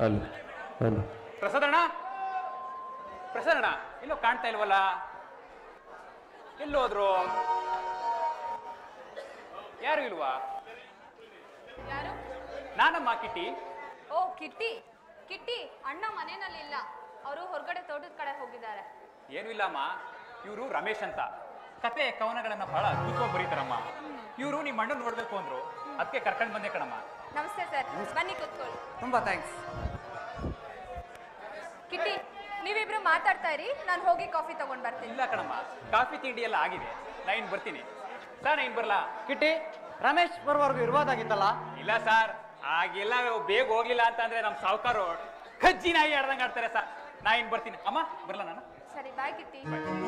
ಅಲ್ಲಿ ಅಲ್ಲಿ ಪ್ರಸಾದಣ್ಣ ಪ್ರಸಾದಣ್ಣ ಎಲ್ಲೋ ಕಾಣ್ತಾ ಇಲ್ವಲ್ಲ ಎಲ್ಲೋದ್ರು ಯಾರು ಇಲ್ವಾ ಯಾರು ನಾನಮ್ಮ ಕಿಟ್ಟಿ ಓ ಕಿಟ್ಟಿ ಕಿಟ್ಟಿ ಅಣ್ಣ ಮನೆಯಲ್ಲಿ ಇಲ್ಲ ಅವರು ಹೊರಗಡೆ ತೋಟದ ಕಡೆ ಹೋಗಿದ್ದಾರೆ ಏನು ಇಲ್ಲಮ್ಮ ಇವರು ರಮೇಶ್ ಅಂತ ಕತೆ ಕವನಗಳನ್ನ ಬಹಳ ಅದ್ಭುತವಾಗಿ ಬರೀತಾರಮ್ಮ ಇವರು ನಿಮ್ಮ ಅಣ್ಣ ನೋಡ್ಬೇಕು ಅಂದ್ರು ಅದಕ್ಕೆ ಕರ್ಕೊಂಡು ಬಂದೆ ಕಣಮ್ಮ ನಮಸ್ತೆ ಸರ್ ಬನ್ನಿ ಕೂತ್ಕೊಳ್ಳಿ ತುಂಬಾ ಥ್ಯಾಂಕ್ಸ್ ಕಿಟ್ಟಿ ನೀವಿಬ್ರು ಮಾತಾಡ್ತಾ ಇರಿ ನಾನು ಹೋಗಿ ಕಾಫಿ ತಗೊಂಡ್ ಬರ್ತೀನಿ ಇಲ್ಲ ಕಣಮ್ಮ ಕಾಫಿ ತಿಂಡಿ ಎಲ್ಲ ಆಗಿದೆ ನಾ ಇನ್ ಬರ್ತೀನಿ ಸರ್ ನಾ ಇನ್ ಬರ್ಲಾ ಕಿಟ್ಟಿ ರಮೇಶ್ ಬರುವವರೆಗೂ ಇರ್ಬೋದಾಗಿತ್ತಲ್ಲ ಇಲ್ಲ ಸರ್ ಆಗೆಲ್ಲ ಬೇಗ ಹೋಗ್ಲಿಲ್ಲ ಅಂತಂದ್ರೆ ನಮ್ಮ ಸಾವುಕಾರು ಕಜ್ಜಿ ನಾಯಿ ಆಡ್ದಂಗೆ ಆಡ್ತಾರೆ ಸರ್ ನಾ ಇನ್ ಬರ್ತೀನಿ ಅಮ್ಮ ಬರ್ಲಾ ನಾನು ಸರಿ ಬಾಯ್ ಕಿಟ್ಟಿ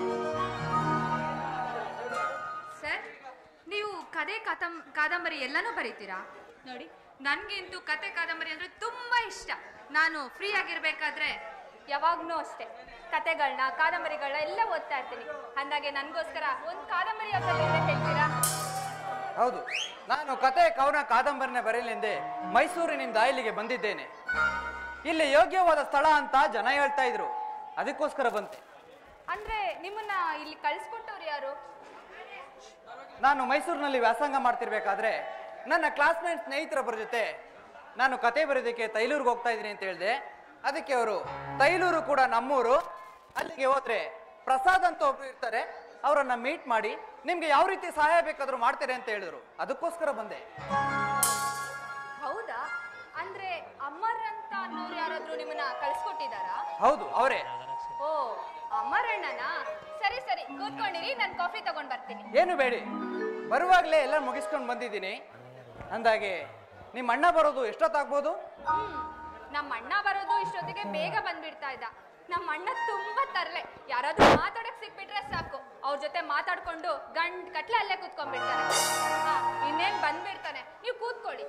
ಸರ್ ನೀವು ಕತೆ ಕಾತಂ ಕಾದಂಬರಿ ಎಲ್ಲನೂ ಬರೀತೀರಾ ನೋಡಿ ನನಗಂತೂ ಕತೆ ಕಾದಂಬರಿ ಅಂದ್ರೆ ತುಂಬಾ ಇಷ್ಟ ನಾನು ಫ್ರೀ ಆಗಿರ್ಬೇಕಾದ್ರೆ ಯಾವಾಗ್ಲೂ ಅಷ್ಟೇ ಕತೆಗಳನ್ನ ಕಾದಂಬರಿಗಳನ್ನ ಎಲ್ಲ ಓದ್ತಾ ಇರ್ತೀನಿ ಅಂದಾಗೆ ನನಗೋಸ್ಕರ ಒಂದು ಕಾದಂಬರಿ ಯಾವ್ದಾದ್ರು ಹೇಳ್ತೀರಾ ಹೌದು ನಾನು ಕತೆ ಕವನ ಕಾದಂಬರಿನ ಬರೆಯಲೆಂದೇ ಮೈಸೂರಿನಿಂದ ಇಲ್ಲಿಗೆ ಬಂದಿದ್ದೇನೆ ಇಲ್ಲಿ ಯೋಗ್ಯವಾದ ಸ್ಥಳ ಅಂತ ಜನ ಹೇಳ್ತಾ ಇದ್ರು ಅದಕ್ಕೋಸ್ಕರ ಬಂತೆ ಅಂದ್ರೆ ನಿಮ್ಮನ್ನ ಇಲ್ಲಿ ಕಳ್ಸ್ಕೊಟ್ಟವ್ರು ಯಾರು ನಾನು ಮೈಸೂರಿನಲ್ಲಿ ವ್ಯಾಸಂಗ ಮಾಡ್ತಿರ್ಬೇಕಾದ್ರೆ ನನ್ನ ಕ್ಲಾಸ್ಮೇಟ್ ಸ್ನೇಹಿತರೊಬ್ಬರ ಜೊತೆ ನಾನು ಕತೆ ಬರೆಯೋದಕ್ಕೆ ತೈಲೂರಿಗೆ ಹೋಗ್ತಾ ಇದ್ದೀನಿ ಅಂತ ಹೇಳಿದೆ ಅದಕ್ಕೆ ಅವರು ತೈಲೂರು ಕೂಡ ನಮ್ಮೂರು ಅಲ್ಲಿಗೆ ಹೋದ್ರೆ ಪ್ರಸಾದ್ ಅಂತ ಒಬ್ರು ಇರ್ತಾರೆ ಅವರನ್ನ ಮೀಟ್ ಮಾಡಿ ನಿಮ್ಗೆ ಯಾವ ರೀತಿ ಸಹಾಯ ಬೇಕಾದ್ರೂ ಮಾಡ್ತಾರೆ ಅಂತ ಹೇಳಿದ್ರು ಅದಕ್ಕೋಸ್ಕರ ಬಂದೆ ಹೌದಾ ಅಂದ್ರೆ ಅಮರ್ ಅಂತ ಅನ್ನೋರು ಯಾರಾದ್ರೂ ನಿಮ್ಮನ್ನ ಕಳ್ಸ್ಕೊಟ್ಟಿದಾರಾ ಹೌದು ಅವರೇ ಓ ಅಮರಣ್ಣನಾ ಸರಿ ಸರಿ ಕೂತ್ಕೊಂಡಿರಿ ನಾನು ಕಾಫಿ ತಗೊಂಡ್ ಬರ್ತೀನಿ ಏನು ಬೇಡಿ ಬರುವಾಗಲೇ ಎಲ್ಲ ಮುಗಿಸ್ಕೊಂಡು ಬಂದಿದ್ದೀನಿ ಅಂದಾಗೆ ನಿಮ್ಮ ಅಣ್ಣ ಬರೋದು ಎಷ್ಟೊತ್ತಾಗ್ಬೋದು ಹ್ಮ್ ನಮ್ಮ ಅಣ್ಣ ಬರೋದು ಇಷ್ಟೊತ್ತಿಗೆ ಬೇಗ ಬಂದ್ಬಿಡ್ತಾ ಇದ್ದ ನಮ್ಮ ಅಣ್ಣ ತುಂಬಾ ತರ್ಲೆ ಯಾರಾದ್ರೂ ಮಾತಾಡಕ್ ಸಿಕ್ಬಿಟ್ರೆ ಸಾಕು ಅವ್ರ ಜೊತೆ ಮಾತಾಡ್ಕೊಂಡು ಗಂಡ್ ಕಟ್ಲೆ ಅಲ್ಲೇ ಕೂತ್ಕೊಂಡ್ಬಿಡ್ತಾರೆ ಹಾ ಇನ್ನೇನ್ ಬಂದ್ಬಿಡ್ತಾನೆ ನೀವು ಕೂತ್ಕೊಳ್ಳಿ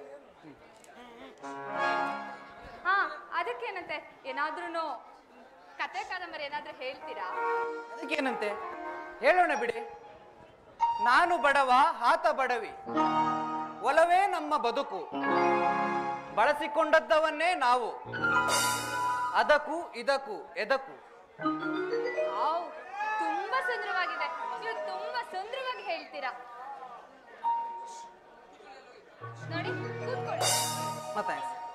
ಹಾ ಅದಕ್ಕೇನಂತೆ ಏನಾದ್ರೂ ಕತೆ ಕಾದಂಬರಿ ಏನಾದ್ರೂ ಹೇಳ್ತೀರಾ ಅದಕ್ಕೇನಂತೆ ಹೇಳೋಣ ಬಿಡಿ ನಾನು ಬಡವ ಆತ ಬಡವಿ ಒಲವೇ ನಮ್ಮ ಬದುಕು ಬಳಸಿಕೊಂಡದ್ದವನ್ನೇ ನಾವು ಅದಕ್ಕೂ ಇದಕ್ಕೂ ಎದಕ್ಕೂ ವಾವ್ ತುಂಬಾ ಸುಂದರವಾಗಿದೆ ನೀವು ತುಂಬಾ ಸುಂದರವಾಗಿ ಹೇಳ್ತೀರಾ ನೋಡಿ ಕೂತ್ಕೊಳ್ಳಿ ಮತ್ತೆ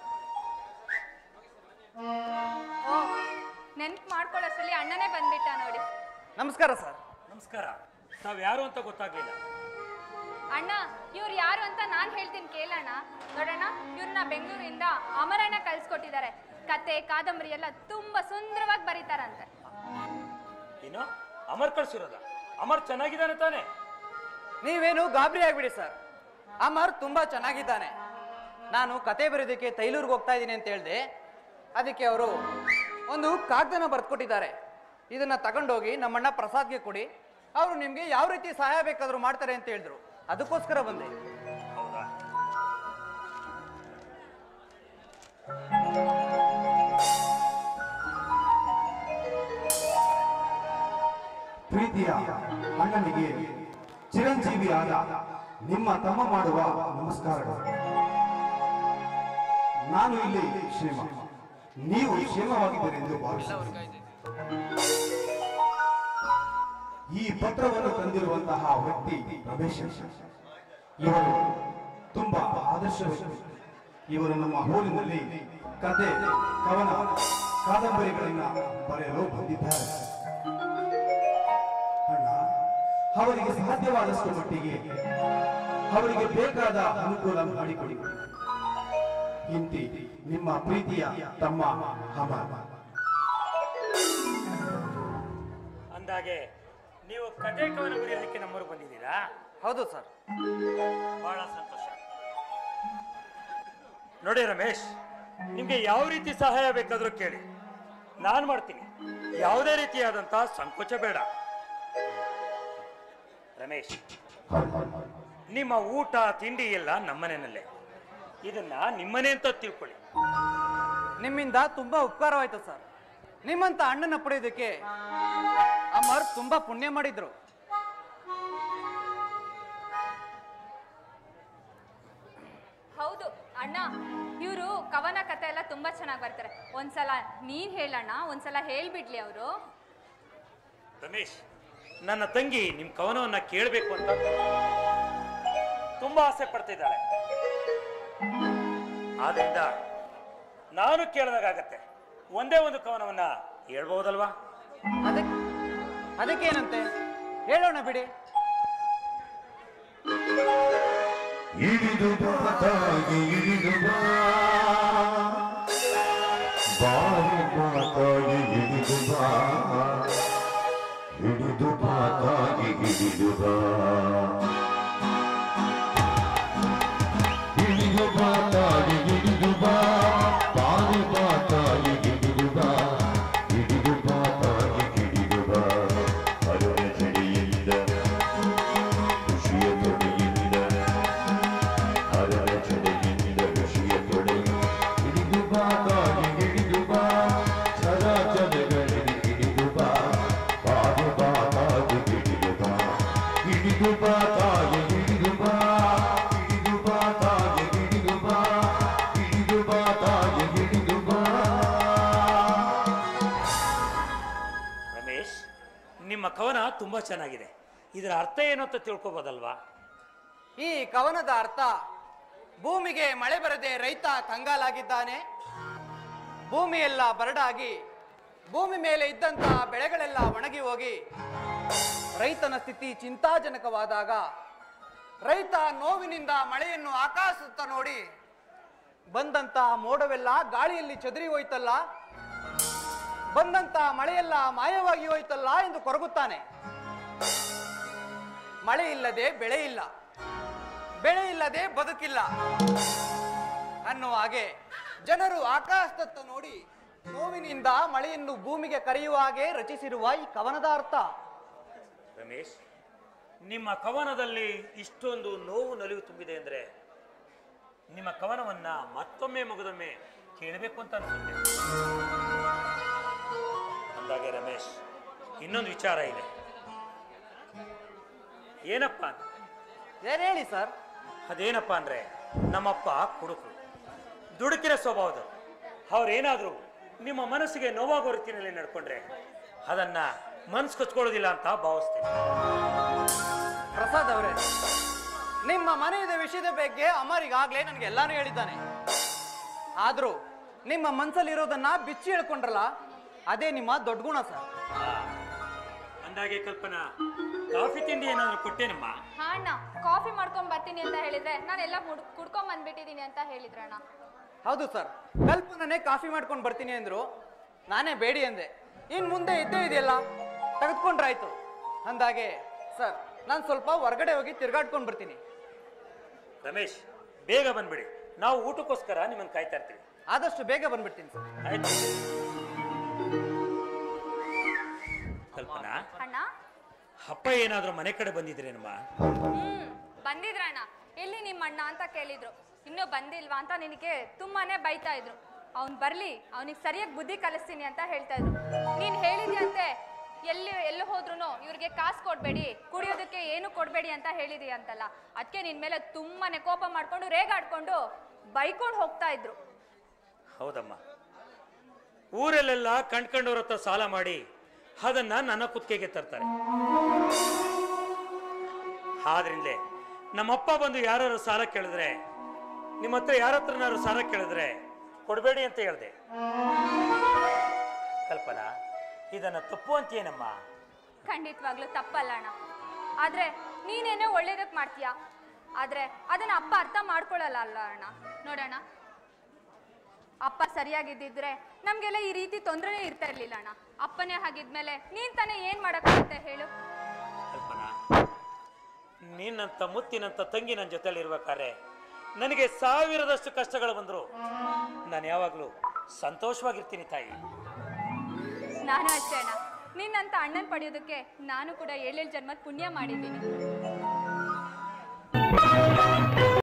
ಓ ನೆನ್ಪು ಮಾಡ್ಕೊಳ್ಳೋಷ್ಟರಲ್ಲಿ ಅಣ್ಣನೇ ಬಂದ್ಬಿಟ್ಟ ನೋಡಿ ನಮಸ್ಕಾರ ಸರ್ ನಮಸ್ಕಾರ ತಾವ್ ಯಾರು ಅಂತ ಗೊತ್ತಾಗ್ಲಿಲ್ಲ ಅಣ್ಣ ಇವ್ರು ಯಾರು ಅಂತ ನಾನ್ ಹೇಳ್ತೀನಿ ಕೇಳೋಣ ನೋಡೋಣ ಇವ್ರನ್ನ ಬೆಂಗಳೂರಿಂದ ಅಮರಣ್ಣ ಕಳ್ಸ್ಕೊಟ್ಟಿದ್ದಾರೆ ಕತೆ ಕಾದಂಬರಿ ಎಲ್ಲ ತುಂಬಾ ಸುಂದರವಾಗಿ ಬರೀತಾರಂತೆ ಏನು ಅಮರ್ ಕಳ್ಸಿರೋದ ಅಮರ್ ಚೆನ್ನಾಗಿದ್ದಾನೆ ತಾನೆ ನೀವೇನು ಗಾಬರಿ ಆಗ್ಬಿಡಿ ಸರ್ ಅಮರ್ ತುಂಬಾ ಚೆನ್ನಾಗಿದ್ದಾನೆ ನಾನು ಕತೆ ಬರೆಯೋದಕ್ಕೆ ತೈಲೂರಿಗೆ ಹೋಗ್ತಾ ಇದ್ದೀನಿ ಅಂತ ಹೇಳಿದೆ ಅದಕ್ಕೆ ಅವರು ಒಂದು ಕಾಗದನ ಬರೆದುಕೊಟ್ಟಿದ್ದಾರೆ ಇದನ್ನ ತಗೊಂಡೋಗಿ ನಮ್ಮಣ್ಣ ಪ್ರಸಾದ್ಗೆ ಕೊಡಿ ಅವರು ನಿಮ್ಗೆ ಯಾವ ರೀತಿ ಸಹಾಯ ಬೇಕಾದ್ರೂ ಮಾಡ್ತಾರೆ ಅಂತ ಹೇಳಿದ್ರು ಅದಕ್ಕೋಸ್ಕರ ಬಂದೆ ಹೌದಾ ಪ್ರೀತಿಯ ಅಣ್ಣನಿಗೆ ಚಿರಂಜೀವಿಯಾದ ನಿಮ್ಮ ತಮ್ಮ ಮಾಡುವ ನಮಸ್ಕಾರಗಳು ನಾನು ಇಲ್ಲಿ ಕ್ಷೇಮ ನೀವು ಕ್ಷೇಮವಾಗಿದ್ದೀರೆಂದು ಭಾವಿಸುತ್ತೇನೆ ಈ ಪತ್ರವನ್ನು ತಂದಿರುವಂತಹ ವ್ಯಕ್ತಿ ರಮೇಶ್ ಇವರು ತುಂಬಾ ಆದರ್ಶ ವ್ಯಕ್ತಿ ಇವರು ನಮ್ಮ ಊರಿನಲ್ಲಿ ಕತೆ ಕವನ ಕಾದಂಬರಿಗಳನ್ನ ಬರೆಯಲು ಬಂದಿದ್ದಾರೆ ಅಣ್ಣ ಅವರಿಗೆ ಸಾಧ್ಯವಾದಷ್ಟು ಮಟ್ಟಿಗೆ ಅವರಿಗೆ ಬೇಕಾದ ಅನುಕೂಲ ಮಾಡಿಕೊಡಿ ಇಂತಿ ನಿಮ್ಮ ಪ್ರೀತಿಯ ತಮ್ಮ ಅಮರ್ ಅಂದಾಗೆ ನೀವು ಕತೆ ಕವನ ಬರೆಯೋದಕ್ಕೆ ನಮ್ಮೂರು ಬಂದಿದ್ದೀರಾ ಹೌದು ಸರ್ ಬಹಳ ಸಂತೋಷ ನೋಡಿ ರಮೇಶ್ ನಿಮ್ಗೆ ಯಾವ ರೀತಿ ಸಹಾಯ ಬೇಕಾದ್ರೂ ಕೇಳಿ ನಾನ್ ಮಾಡ್ತೀನಿ ಯಾವುದೇ ರೀತಿಯಾದಂತಹ ಸಂಕೋಚ ಬೇಡ ರಮೇಶ್ ನಿಮ್ಮ ಊಟ ತಿಂಡಿ ಎಲ್ಲ ನಮ್ಮನೆಯಲ್ಲೇ ಇದನ್ನ ನಿಮ್ಮನೆ ಅಂತ ತಿಳ್ಕೊಳ್ಳಿ ನಿಮ್ಮಿಂದ ತುಂಬಾ ಉಪಕಾರವಾಯ್ತು ಸರ್ ನಿಮ್ಮಂತ ಅಣ್ಣನ ಪಡೆಯೋದಕ್ಕೆ ಅಮರ್ ತುಂಬಾ ಪುಣ್ಯ ಮಾಡಿದ್ರು ಹೌದು ಅಣ್ಣ ಇವರು ಕವನ ಕಥೆ ಎಲ್ಲ ತುಂಬಾ ಚೆನ್ನಾಗಿ ಬರ್ತಾರೆ ಒಂದ್ಸಲ ನೀನ್ ಹೇಳಣ್ಣ ಒಂದ್ಸಲ ಹೇಳ್ಬಿಡ್ಲಿ ಅವರು ರಮೇಶ್ ನನ್ನ ತಂಗಿ ನಿಮ್ಮ ಕವನವನ್ನ ಕೇಳಬೇಕು ಅಂತ ತುಂಬಾ ಆಸೆ ಪಡ್ತಿದ್ದಾಳೆ ಆದ್ರಿಂದ ನಾನು ಕೇಳಿದಾಗತ್ತೆ ಒಂದೇ ಒಂದು ಕವನವನ್ನ ಹೇಳ್ಬಹುದಲ್ವಾ ಅದಕ್ಕೆ ಅದಕ್ಕೇನಂತೆ ಹೇಳೋಣ ಬಿಡಿ ಇಳಿದು ಬಾ ತಾಯಿ ಇಳಿದು ಬಾ ಬಾರಿ ಬಾ ತಾಯಿ ಇಳಿದು ಬಾ ಇಳಿದು ಬಾ ತಾಯಿ ಇಳಿದು ಬಾ ಇಳಿದು ಬಾ ತಾಯಿ ಇಳಿದು ಬಾ ಬಾರಿ ಬಾ ತಾಯಿ ಇಳಿದು ಬಾ ಇಳಿದು ಬಾ ತಾಯಿ ಇಳಿದು ಬಾ ಅರಳ ಚಳಿಯಿಂದ ಖುಷಿಯ ತೊಡೆಯಿಂದ ಹರಳ ಚಡೆಯಿಂದ ಋಷಿಯ ತೊಡೆ ಹಿಡಿದು ಬಾ ತಾಯಿ ಹಿಡಿದು ಬಾ ಚರಾಚರಗಳಲ್ಲಿ ಹಿಡಿದು ಬಾ ಬಾರು ಬಾ ತಾಯಿ ಹಿಡಿದು ಬಾ ಹಿಡಿದು ಬಾ ತಾಯಿ ಹಿಡಿದು ಬಾ ಹಿಡಿದು ಬಾ ತಾಯಿ ಹಿಡಿದು ಬಾ ಹಿಡಿದು ಬಾ ತಾಯಿ ಹಿಡಿದು ಬಾ ರಮೇಶ್ ನಿಮ್ಮ ಕವನ ತುಂಬಾ ಚೆನ್ನಾಗಿದೆ ಇದರ ಅರ್ಥ ಏನು ಅಂತ ತಿಳ್ಕೊಬೋದಲ್ವಾ ಈ ಕವನದ ಅರ್ಥ ಭೂಮಿಗೆ ಮಳೆ ಬರದೆ ರೈತ ಕಂಗಾಲಾಗಿದ್ದಾನೆ ಭೂಮಿಯೆಲ್ಲ ಬರಡಾಗಿ ಭೂಮಿ ಮೇಲೆ ಇದ್ದಂತಹ ಬೆಳೆಗಳೆಲ್ಲ ಒಣಗಿ ಹೋಗಿ ರೈತನ ಸ್ಥಿತಿ ಚಿಂತಾಜನಕವಾದಾಗ ರೈತ ನೋವಿನಿಂದ ಮಳೆಯನ್ನು ಆಕಾಶತ್ತ ನೋಡಿ ಬಂದಂತಹ ಮೋಡವೆಲ್ಲ ಗಾಳಿಯಲ್ಲಿ ಚದುರಿ ಹೋಯ್ತಲ್ಲ ಬಂದಂತಹ ಮಳೆಯೆಲ್ಲ ಮಾಯವಾಗಿ ಹೋಯ್ತಲ್ಲ ಎಂದು ಕೊರಗುತ್ತಾನೆ ಮಳೆ ಇಲ್ಲದೆ ಬೆಳೆ ಇಲ್ಲ ಬೆಳೆ ಇಲ್ಲದೆ ಬದುಕಿಲ್ಲ ಅನ್ನುವ ಹಾಗೆ ಜನರು ಆಕಾಶದತ್ತ ನೋಡಿ ನೋವಿನಿಂದ ಮಳೆಯನ್ನು ಭೂಮಿಗೆ ಕರೆಯುವ ಹಾಗೆ ರಚಿಸಿರುವ ಈ ಕವನದ ಅರ್ಥ ರಮೇಶ್ ನಿಮ್ಮ ಕವನದಲ್ಲಿ ಇಷ್ಟೊಂದು ನೋವು ನಲಿವು ತುಂಬಿದೆ ಅಂದ್ರೆ ನಿಮ್ಮ ಕವನವನ್ನ ಮತ್ತೊಮ್ಮೆ ಮಗದೊಮ್ಮೆ ಕೇಳಬೇಕು ಅಂತ ಅನ್ಸುತ್ತೆ ಅಂದಾಗೆ ರಮೇಶ್ ಇನ್ನೊಂದು ವಿಚಾರ ಇದೆ ಏನಪ್ಪ ಅಂತ ಏನ್ ಹೇಳಿ ಸರ್ ಅದೇನಪ್ಪ ಅಂದ್ರೆ ನಮ್ಮಪ್ಪ ಕುಡುಕು ದುಡುಕಿನ ಸ್ವಭಾವದವರು ಅವ್ರೇನಾದ್ರೂ ನಿಮ್ಮ ಮನಸ್ಸಿಗೆ ನೋವಾಗೋ ರೀತಿಯಲ್ಲಿ ನಡ್ಕೊಂಡ್ರೆ ಅದನ್ನ ಮನ್ಸು ಕಚ್ಕೊಳ್ಳೋದಿಲ್ಲ ಅಂತ ಭಾವಿಸ್ತೀನಿ ಪ್ರಸಾದ್ ಅವರೇ ನಿಮ್ಮ ಮನೆಯದ ವಿಷಯದ ಬಗ್ಗೆ ಅಮರಿಗಾಗ್ಲೇ ನನಗೆ ಎಲ್ಲಾನು ಹೇಳಿದ್ದಾನೆ ಆದ್ರೂ ನಿಮ್ಮ ಮನ್ಸಲ್ಲಿರೋದನ್ನ ಬಿಚ್ಚಿ ಹೇಳ್ಕೊಂಡ್ರಲ್ಲ ಅದೇ ನಿಮ್ಮ ದೊಡ್ಡ ಗುಣ ಸರ್ ಅಂದಾಗೆ ಕಲ್ಪನಾ ಕಾಫಿ ತಿಂಡಿ ಏನಾದ್ರು ಕೊಟ್ಟೇನಮ್ಮ ಹಾ ಅಣ್ಣ ಕಾಫಿ ಮಾಡ್ಕೊಂಡ್ ಬರ್ತೀನಿ ಅಂತ ಹೇಳಿದ್ರೆ ನಾನೆಲ್ಲ ಮುಡ್- ಕುಡ್ಕೊಂಡ್ ಬಂದ್ಬಿಟ್ಟಿದೀನಿ ಅಂತ ಹೇಳಿದ್ರಣ್ಣ ಹೌದು ಸರ್ ಕಲ್ಪನೆ ಕಾಫಿ ಮಾಡ್ಕೊಂಡು ಬರ್ತೀನಿ ಅಂದ್ರು ನಾನೇ ಬೇಡಿ ಅಂದೆ ಇನ್ ಮುಂದೆ ಇದ್ದೇ ಇದೆಯಲ್ಲ ತೆಗೆದುಕೊಂಡ್ರಾಯ್ತು ಅಂದಾಗೆ ಸರ್ ನಾನು ಸ್ವಲ್ಪ ಹೊರಗಡೆ ಹೋಗಿ ತಿರ್ಗಾಡ್ಕೊಂಡು ಬರ್ತೀನಿ ರಮೇಶ್ ಬೇಗ ಬಂದ್ಬಿಡಿ ನಾವು ಊಟಕ್ಕೋಸ್ಕರ ನಿಮ್ಮನ್ನ ಕಾಯ್ತಾ ಇರ್ತೀವಿ ಆದಷ್ಟು ಬೇಗ ಬಂದ್ಬಿಡ್ತೀನಿ ಸರ್ ಆಯ್ತು ಕಲ್ಪನಾ ಅಣ್ಣ ಅಪ್ಪ ಏನಾದ್ರೂ ಮನೆ ಕಡೆ ಬಂದಿದ್ರೇನಮ್ಮ ಹ್ಮ್ ಬಂದಿದ್ರಣ್ಣ ಎಲ್ಲಿ ನಿಮ್ಮ ಅಣ್ಣ ಅಂತ ಕೇಳಿದ್ರು ಇನ್ನೂ ಬಂದಿಲ್ವಾ ಅಂತ ನಿನಗೆ ತುಂಬಾನೇ ಬೈತಾ ಇದ್ರು ಅವ್ನ್ ಬರ್ಲಿ ಅವನಿಗೆ ಸರಿಯಾಗಿ ಬುದ್ಧಿ ಕಲಿಸ್ತೀನಿ ಅಂತ ಹೇಳ್ತಾ ಇದ್ರು ನೀನ್ ಹೇಳಿದ್ಯಂತೆ ಎಲ್ಲಿ ಎಲ್ಲಿ ಹೋದ್ರು ಇವ್ರಿಗೆ ಕಾಸು ಕೊಡ್ಬೇಡಿ ಕುಡಿಯೋದಕ್ಕೆ ಏನು ಕೊಡ್ಬೇಡಿ ಅಂತ ಹೇಳಿದಿ ಅಂತಲ್ಲ ಅದಕ್ಕೆ ನಿನ್ ಮೇಲೆ ತುಂಬಾನೇ ಕೋಪ ಮಾಡ್ಕೊಂಡು ರೇಗಾಡ್ಕೊಂಡು ಬೈಕೊಂಡು ಹೋಗ್ತಾ ಇದ್ರು ಹೌದಮ್ಮ ಊರಲ್ಲೆಲ್ಲ ಕಂಡ್ಕಂಡವ್ರ ಹತ್ರ ಸಾಲ ಮಾಡಿ ಅದನ್ನ ನನ್ನ ಕುತ್ತಿಗೆಗೆ ತರ್ತಾರೆ ಆದ್ರಿಂದಲೇ ನಮ್ಮಪ್ಪ ಬಂದು ಯಾರು ಸಾಲ ಕೇಳಿದ್ರೆ ನಿಮ್ಮ ಹತ್ರ ಯಾರ ಹತ್ರನಾರು ಸಾಲ ಕೇಳಿದ್ರೆ ಕೊಡಬೇಡಿ ಅಂತ ಹೇಳ್ದೆ ಕಲ್ಪನಾ ಇದನ್ನ ತಪ್ಪು ಅಂತೀಯೇನಮ್ಮ ಖಂಡಿತವಾಗ್ಲೂ ತಪ್ಪಲ್ಲ ಅಣ್ಣ ಆದ್ರೆ ನೀನೇನೋ ಒಳ್ಳೇದಕ್ ಮಾಡ್ತೀಯ ಆದ್ರೆ ಅದನ್ನ ಅಪ್ಪ ಅರ್ಥ ಮಾಡ್ಕೊಳ್ಳಲ್ಲ ಅಲ್ಲ ಅಣ್ಣ ನೋಡೋಣ ಅಪ್ಪ ಸರಿಯಾಗಿದ್ದಿದ್ರೆ ನಮ್ಗೆಲ್ಲ ಈ ರೀತಿ ತೊಂದರೆನೇ ಇರ್ತಾ ಇರ್ಲಿಲ್ಲ ಅಣ್ಣ ಅಪ್ಪನೇ ಹಾಗಿದ್ಮೇಲೆ ನೀನ್ ತಾನೇ ಏನ್ ಮಾಡಕ್ಕಾಗುತ್ತೆ ಹೇಳು ಕಲ್ಪನಾ ನಿನ್ನಂತ ಮುತ್ತಿನಂತ ತಂಗಿ ನನ್ನ ಜೊತೆಲಿ ಇರ್ಬೇಕಾದ್ರೆ ನನಗೆ ಸಾವಿರದಷ್ಟು ಕಷ್ಟಗಳು ಬಂದ್ರು ನಾನು ಯಾವಾಗ್ಲೂ ಸಂತೋಷವಾಗಿರ್ತೀನಿ ತಾಯಿ ನಾನು ಅಷ್ಟೇ ಅಣ್ಣ ನಿನ್ನಂತ ಅಣ್ಣನ್ ಪಡೆಯೋದಕ್ಕೆ ನಾನು ಕೂಡ ಏಳೇಳು ಜನ್ಮದ ಪುಣ್ಯ ಮಾಡಿದ್ದೀನಿ